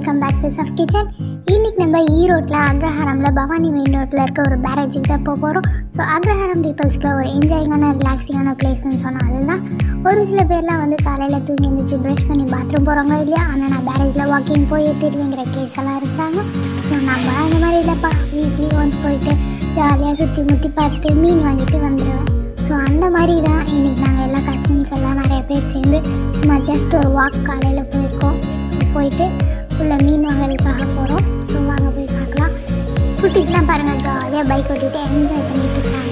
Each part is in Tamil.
வெல்கம் பேக் டு சஃப் கிச்சன் இன்னைக்கு நம்ம ஈரோட்டில் அக்ரஹாரமில் பவானி மெயின் ரோட்டில் இருக்க ஒரு பேரேஜுக்கு தான் போக போகிறோம் ஸோ அக்ரஹாரம் பீப்புள்ஸ்க்கு ஒரு என்ஜாயிங்கான ரிலாக்ஸிங்கான பிளேஸ்னு சொன்னால் அதுதான் ஒரு சில பேர்லாம் வந்து காலையில் தூங்கி எழுந்திரிச்சு ப்ரஷ் பண்ணி பாத்ரூம் போகிறாங்க இல்லையா ஆனால் நான் பேரேஜில் வாக்கிங் போய் திருவிங்கிற கேஸ் எல்லாம் இருக்கிறாங்க ஸோ நம்ம அந்த மாதிரி இல்லைப்பா வீக்லி ஒன்ஸ் போயிட்டு ஜாலியாக சுற்றி முற்றி பார்த்துட்டு மீன் வாங்கிட்டு வந்துடுவேன் ஸோ அந்த மாதிரி தான் இன்றைக்கி நாங்கள் எல்லா கசின்ஸ் எல்லாம் நிறைய பேர் சேர்ந்து சும்மா ஜஸ்ட் ஒரு வாக் காலையில் போயிருக்கோம் ஸோ போயிட்டு ஃபுல்லாக மீன் வாங்குறதுக்காக போகிறோம் ஸோ வாங்க போய் பார்க்கலாம் குட்டிஸ்லாம் பாருங்கள் ஜாலியாக பைக் ஓட்டிட்டு என்ஜாய் பண்ணிட்டு இருக்காங்க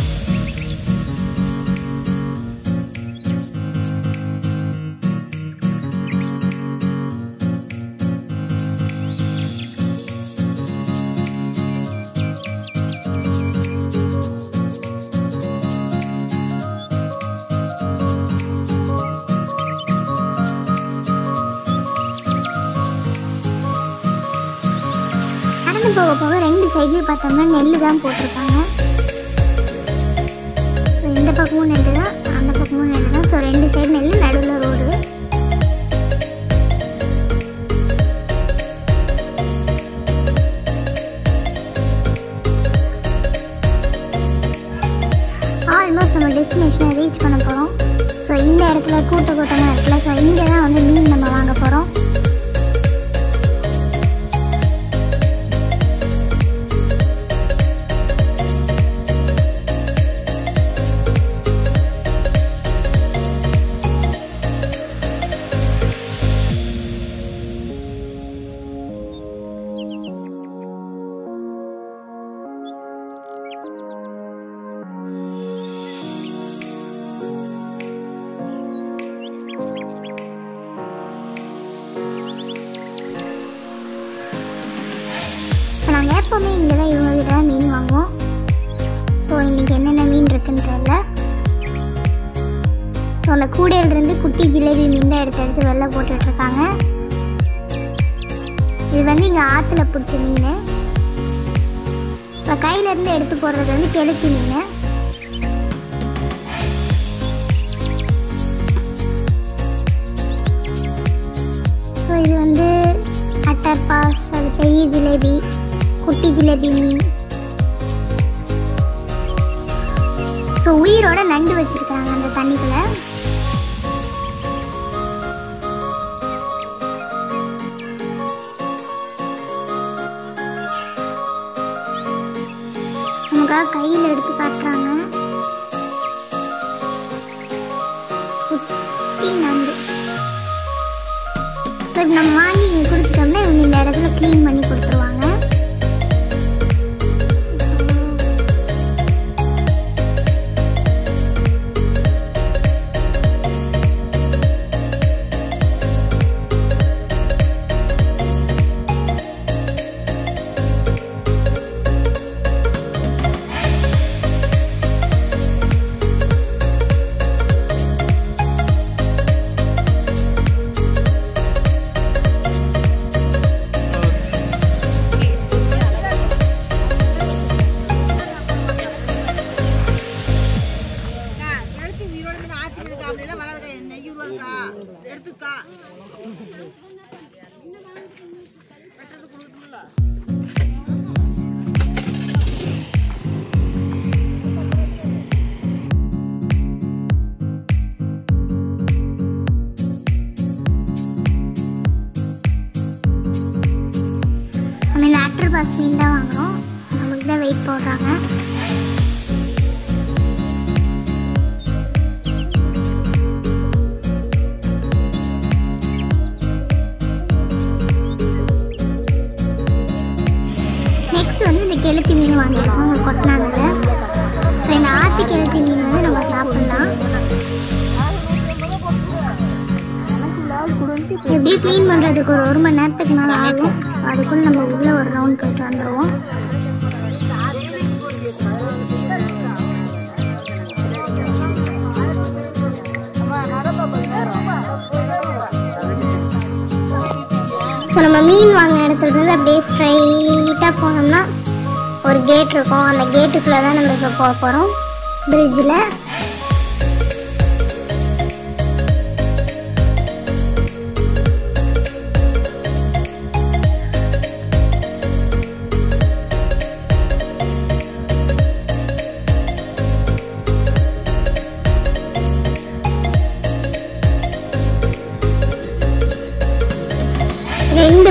நடந்து போக போக ரெண்டு சைட்லேயும் பார்த்தோம்னா நெல் தான் போட்டிருக்காங்க So, இந்த பக்கமும் நெல் தான் அந்த பக்கமும் நெல் தான் ஸோ ரெண்டு சைடு நெல் நடுவில் ரோடு ஆல்மோஸ்ட் நம்ம டெஸ்டினேஷனை ரீச் பண்ண போகிறோம் ஸோ இந்த இடத்துல கூட்ட கூட்டமாக இருக்குல்ல ஸோ இங்கே தான் வந்து மீன் நம்ம வாங்க போகிறோம் இப்போ நாங்கள் எப்போவுமே இங்கே தான் இவங்க கிட்ட தான் மீன் வாங்குவோம் ஸோ இன்றைக்கி என்னென்ன மீன் இருக்குன்னு தெரியல ஸோ அந்த கூடையிலிருந்து குட்டி ஜிலேபி மீன் தான் எடுத்து எடுத்து வெளில போட்டுட்ருக்காங்க இது வந்து இங்கே ஆற்றுல பிடிச்ச மீன் இப்போ கையிலேருந்து எடுத்து போடுறது வந்து கெளுத்தி மீன் ஸோ இது வந்து அட்டர் பாஸ் அது பெரிய ஜிலேபி குட்டி ஜிலேபி மீன் ஸோ உயிரோட நண்டு வச்சிருக்காங்க அந்த தண்ணிக்குள்ள நமக்காக கையில் எடுத்து காட்டுறாங்க குட்டி நண்டு ஸோ நம்ம வாங்கி இங்கே கொடுத்துட்டோம்னா இவங்க இந்த இடத்துல க்ளீன் பண்ணி கொடுத்துருவாங்க அக்கா, எடுத்து உயிரோட மீன் ஆத்து மீனுக்கா, அப்படியெல்லாம் வராதுக்கா, நெய் உருவாதுக்கா. எடுத்துக்கா. வெட்டுறது கொடுக்கணும்ல. நம்ம இந்த ஆக்டர் பாஸ் மீன் தான் வாங்குறோம் நமக்கு தான் வெயிட் போடுறாங்க நெக்ஸ்ட் வந்து இந்த கெளுத்தி மீன் வாங்கியிருக்கோம் அவங்க கொட்டினாங்கல்ல ஸோ இந்த ஆத்தி கெளுத்தி மீன் வந்து நம்ம சாப்பிட்லாம் எப்படி க்ளீன் பண்ணுறதுக்கு ஒரு ஒரு மணி நேரத்துக்கு மேலே ஆகும் அதுக்குள்ள நம்ம உள்ளே ஒரு ரவுண்ட் போயிட்டு வந்துடுவோம் ஸோ நம்ம மீன் வாங்கின இடத்துல இருந்து அப்படியே ஸ்ட்ரைட்டாக போனோம்னா ஒரு கேட் இருக்கும் அந்த கேட்டுக்குள்ளே தான் நம்ம இப்போ போக போகிறோம் பிரிட்ஜில்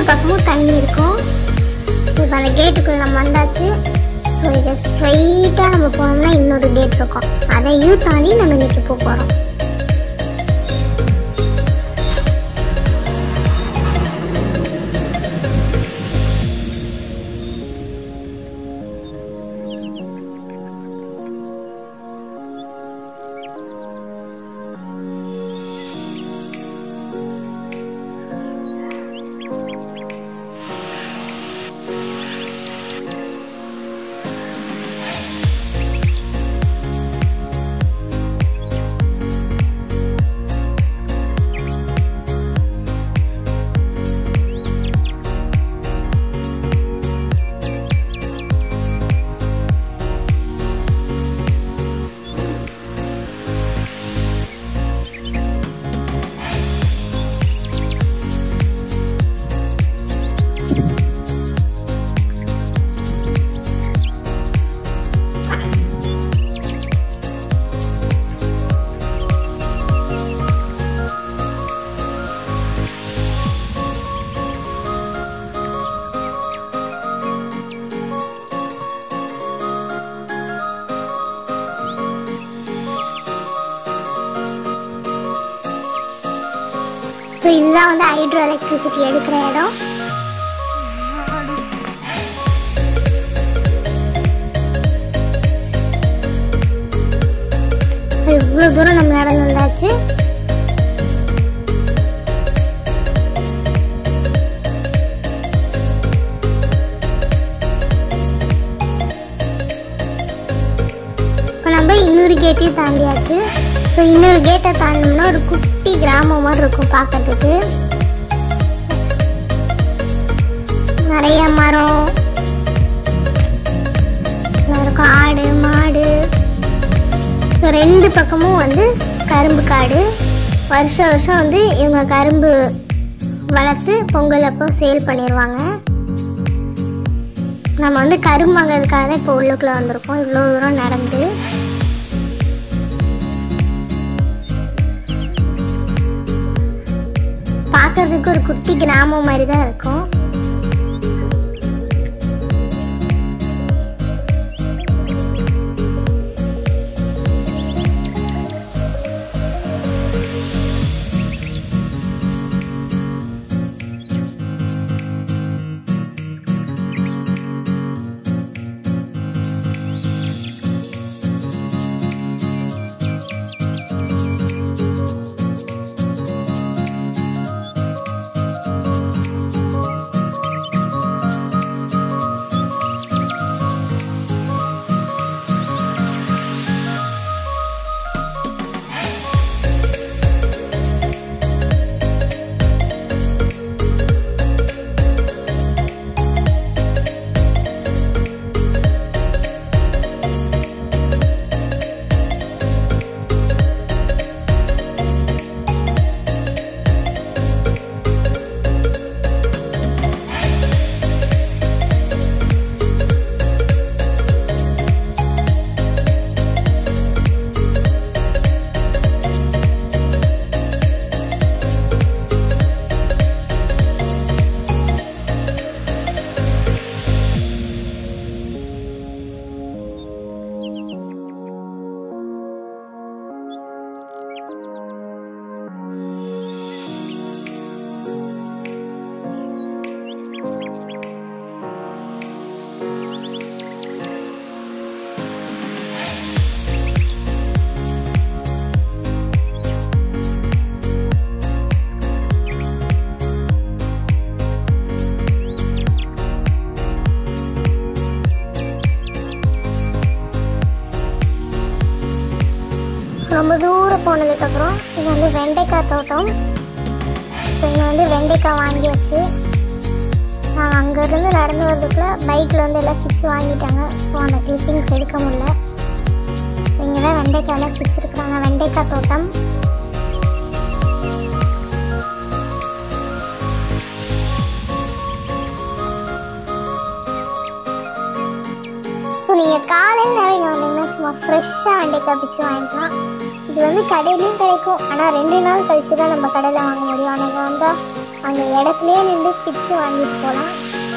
பக்கமும் தண்ணி இருக்கும் இப்போ அந்த கேட்டுக்குள்ளே நம்ம வந்தாச்சு ஸோ இதை ஸ்ட்ரைட்டாக நம்ம போனோம்னா இன்னொரு கேட் இருக்கும் அதையும் தாண்டி நம்ம இன்னைக்கு போக போகிறோம் ஸோ இதுதான் வந்து ஹைட்ரோ எலக்ட்ரிசிட்டி எடுக்கிற இடம் இவ்வளோ தூரம் நம்ம நடந்து வந்தாச்சு இப்போ நம்ம இன்னொரு கேட்டையும் தாண்டியாச்சு ஸோ இன்னொரு கேட்டை தாண்டினோம்னா ஒரு குட்டி கிராமம் மாதிரி இருக்கும் பார்க்கறதுக்கு நிறைய மரம் நல்லா இருக்கும் ஆடு மாடு ஸோ ரெண்டு பக்கமும் வந்து கரும்பு காடு வருஷம் வருஷம் வந்து இவங்க கரும்பு வளர்த்து பொங்கல் அப்போ சேல் பண்ணிடுவாங்க நம்ம வந்து கரும்பு வாங்குறதுக்காக தான் இப்போ உள்ளுக்குள்ளே வந்திருக்கோம் இவ்வளோ தூரம் நடந்து பார்க்கறதுக்கு ஒரு குட்டி கிராமம் மாதிரி தான் இருக்கும் ரொம்ப தூரம் போனதுக்கப்புறம் இது வந்து வெண்டைக்காய் தோட்டம் ஸோ இங்கே வந்து வெண்டைக்காய் வாங்கி வச்சு நாங்கள் அங்கேருந்து நடந்து வரதுக்குள்ள பைக்கில் வந்து எல்லாம் பிச்சு வாங்கிட்டாங்க ஸோ அந்த கிளிப்பிங்ஸ் எடுக்க முடியல இங்கே தான் வெண்டைக்காயெல்லாம் பிடிச்சிருக்குறாங்க வெண்டைக்காய் தோட்டம் ஸோ நீங்கள் காலையில் நேரம் இங்கே வந்தீங்கன்னா சும்மா ஃப்ரெஷ்ஷாக வெண்டைக்காய் பிச்சு வாங்கிக்கலாம் இது வந்து கடையிலையும் கிடைக்கும் ஆனால் ரெண்டு நாள் கழிச்சு தான் நம்ம கடையில் வாங்க முடியும் அன்றைக்கி வந்தால் அங்கே இடத்துலையே நின்று பிச்சு வாங்கிட்டு போகலாம்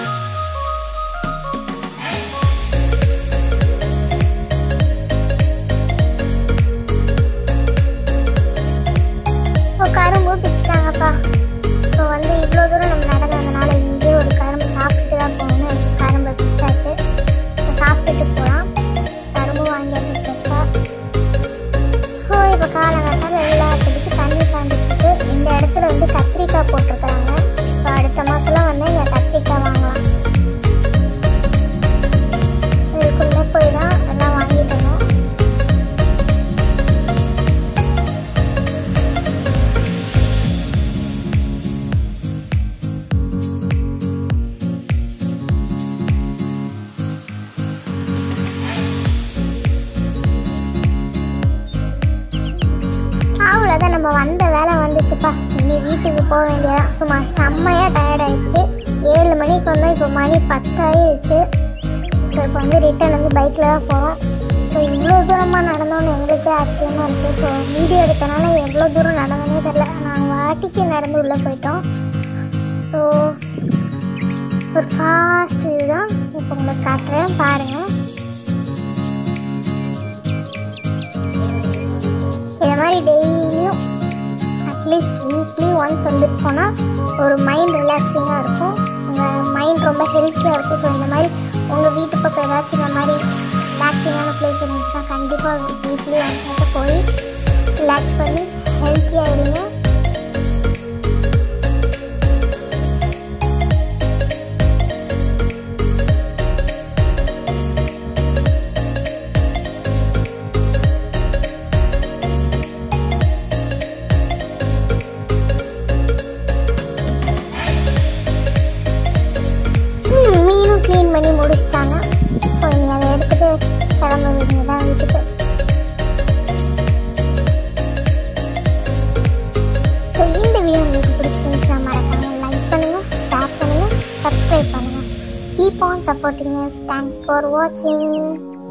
இப்போ கரும்பு பிச்சுட்டாங்கப்பா ஸோ வந்து இவ்வளோ தூரம் நம்ம நடந்து வந்தனால இங்கேயே ஒரு கரும்பு சாப்பிட்டுட்டு தான் போகணும்னு கரும்பு பிச்சாச்சு இப்போ சாப்பிட்டுட்டு போகலாம் கரும்பு வாங்கியாச்சு ஃப்ரெஷ்ஷாக ஸோ இப்போ காலங்காத்தால் எல்லாத்துக்கும் தண்ணி காந்துட்டு இந்த இடத்துல வந்து கத்திரிக்காய் போட்டிருக்கிறாங்க ஸோ அடுத்த மாதம்லாம் வந்து இங்கே கத்திரிக்காய் வாங்கலாம் இதுக்குள்ளே போய் தான் எல்லாம் வாங்கிட்டு வந்தோம் அவ்வளோதான் நம்ம வந்த வேலை வந்துச்சுப்பா இனி வீட்டுக்கு போக வேண்டியதான் சும்மா செம்மையாக டயர்ட் ஆயிடுச்சு ஏழு மணிக்கு வந்தோம் இப்போ மணி பத்தாயிடுச்சு ஸோ இப்போ வந்து ரிட்டர்ன் வந்து பைக்கில் தான் போகிறோம் ஸோ இவ்வளோ தூரமாக நடந்தோன்னு எங்களுக்கே ஆச்சரியமாக இருக்குது ஸோ வீடியோ எடுத்தனால எவ்வளோ தூரம் நடந்தோன்னே தெரில நாங்கள் வாட்டிக்கு நடந்து உள்ளே போயிட்டோம் ஸோ ஒரு ஃபாஸ்ட் இது தான் இப்போ உங்களுக்கு காட்டுறேன் பாருங்கள் இந்த மாதிரி டெய்லியும் அட்லீஸ்ட் வீக்லி ஒன்ஸ் வந்துட்டு போனால் ஒரு மைண்ட் ரிலாக்ஸிங்காக இருக்கும் உங்கள் மைண்ட் ரொம்ப ஹெல்த்தியாக இருக்கும் ஸோ இந்த மாதிரி உங்கள் வீட்டு பக்கம் ஏதாச்சும் இந்த மாதிரி ரிலாக்ஸிங்கான பிளேஸ் இருந்துச்சுன்னா கண்டிப்பாக வீக்லி ஒன்ஸ் மட்டும் போய் ரிலாக்ஸ் பண்ணி ஹெல்த்தியாக இருங்க ம், மீனும் க்ளீன் பண்ணி முடிச்சிட்டாங்க ஸோ இனி அதை எடுத்துகிட்டு கிளம்ப வேண்டியது தான் வீட்டுக்கு ஸோ இந்த வீடியோ உங்களுக்கு பிடிச்சிருந்துச்சுன்னா மறக்காம லைக் பண்ணுங்கள் ஷேர் பண்ணுங்கள் சப்ஸ்கிரைப் பண்ணுங்கள் keep on supporting thanks for வாட்சிங்